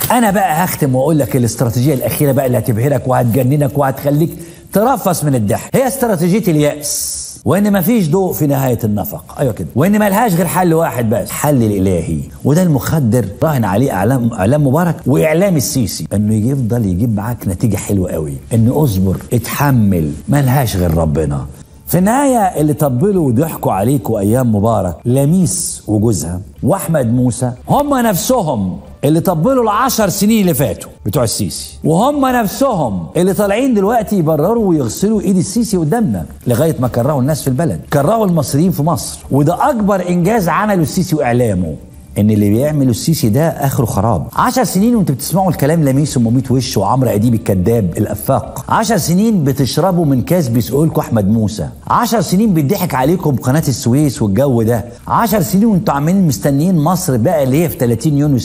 انا بقى هختم واقول لك الاستراتيجيه الاخيره بقى اللي هتبهرك وهتجننك وهتخليك ترفس من الضحك هي استراتيجيه الياس وان مفيش ضوء في نهايه النفق ايوه كده وان ملهاش غير حل واحد بس حل الالهي وده المخدر راهن عليه اعلام اعلام مبارك واعلام السيسي انه يفضل يجيب معاك نتيجه حلوه قوي ان اصبر اتحمل ملهاش غير ربنا في النهاية اللي طبلوا وضحكوا عليكوا أيام مبارك لميس وجوزها وأحمد موسى هم نفسهم اللي طبلوا العشر سنين اللي فاتوا بتوع السيسي وهم نفسهم اللي طالعين دلوقتي يبرروا ويغسلوا ايد السيسي قدامنا لغايه ما كرهوا الناس في البلد كرهوا المصريين في مصر وده اكبر انجاز عمله السيسي واعلامه ان اللي بيعمل السيسي ده اخره خراب عشر سنين وانتوا بتسمعوا الكلام لميس ومميت وش وعمرو اديب الكذاب الافاق عشر سنين بتشربوا من كاس بيسقولكوا احمد موسى عشر سنين بيضحك عليكم قناه السويس والجو ده عشر سنين وانتوا عاملين مستنيين مصر بقى اللي هي في 30 يونيو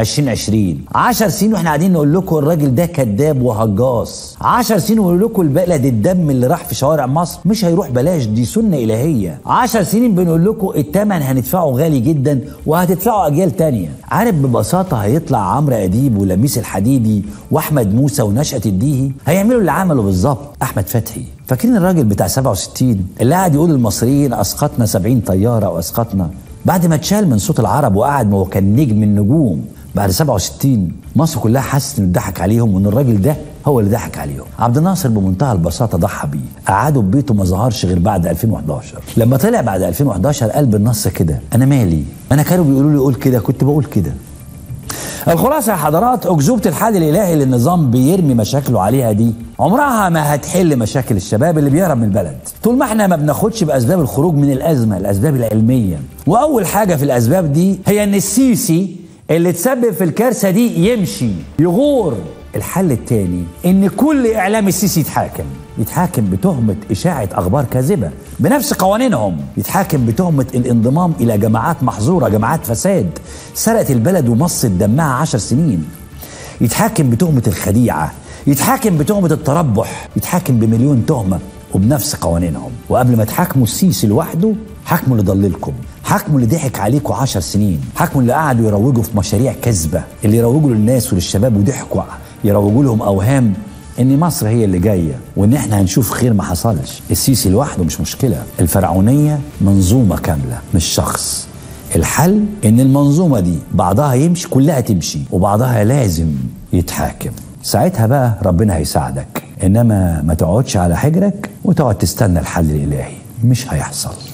2020 عشر سنين واحنا قاعدين نقول لكم الراجل ده كذاب وهجاص عشر سنين ونقول لكم البلد الدم اللي راح في شوارع مصر مش هيروح بلاش دي سنه الهيه عشر سنين بنقول لكم الثمن هندفعه غالي جدا وهتدفعوا اجيال تانية عارف ببساطه هيطلع عمرو اديب ولميس الحديدي واحمد موسى ونشأة الديهي هيعملوا اللي عمله بالظبط احمد فتحي فاكرين الراجل بتاع 67 اللي قاعد يقول للمصريين اسقطنا 70 طياره واسقطنا بعد ما اتشال من صوت العرب وقعد ما هو كان نجم النجوم بعد 67 مصر كلها حست انه ضحك عليهم وان الراجل ده هو اللي ضحك عليهم عبد الناصر بمنتهى البساطه ضحى بيه قعدوا ببيته ما ظهرش غير بعد 2011 لما طلع بعد 2011 قال بالنص كده انا مالي انا كانوا بيقولوا لي قول كده كنت بقول كده الخلاصه يا حضرات اكذوبه الحل الالهي اللي النظام بيرمي مشاكله عليها دي عمرها ما هتحل مشاكل الشباب اللي بيهرب من البلد طول ما احنا ما بناخدش باسباب الخروج من الازمه الاسباب العلميه واول حاجه في الاسباب دي هي ان السيسي اللي تسبب في الكارثه دي يمشي يغور الحل الثاني ان كل اعلام السيسي يتحاكم يتحاكم بتهمة إشاعة أخبار كاذبة بنفس قوانينهم يتحاكم بتهمة الانضمام إلى جماعات محظورة جماعات فساد سرقت البلد ومصت دمها عشر سنين يتحاكم بتهمة الخديعة يتحاكم بتهمة التربح يتحاكم بمليون تهمة وبنفس قوانينهم وقبل ما تحاكموا السيسي لوحده حاكموا اللي ضللكم حاكموا اللي ضحك عليكم عشر سنين حاكموا اللي قعدوا يروجوا في مشاريع كذبة اللي يروجوا للناس وللشباب وضحكوا يروجوا لهم أوهام ان مصر هي اللي جايه وان احنا هنشوف خير ما حصلش السيسي لوحده مش مشكله الفرعونيه منظومه كامله مش شخص الحل ان المنظومه دي بعضها يمشي كلها تمشي وبعضها لازم يتحاكم ساعتها بقى ربنا هيساعدك انما ما تقعدش على حجرك وتقعد تستنى الحل الالهي مش هيحصل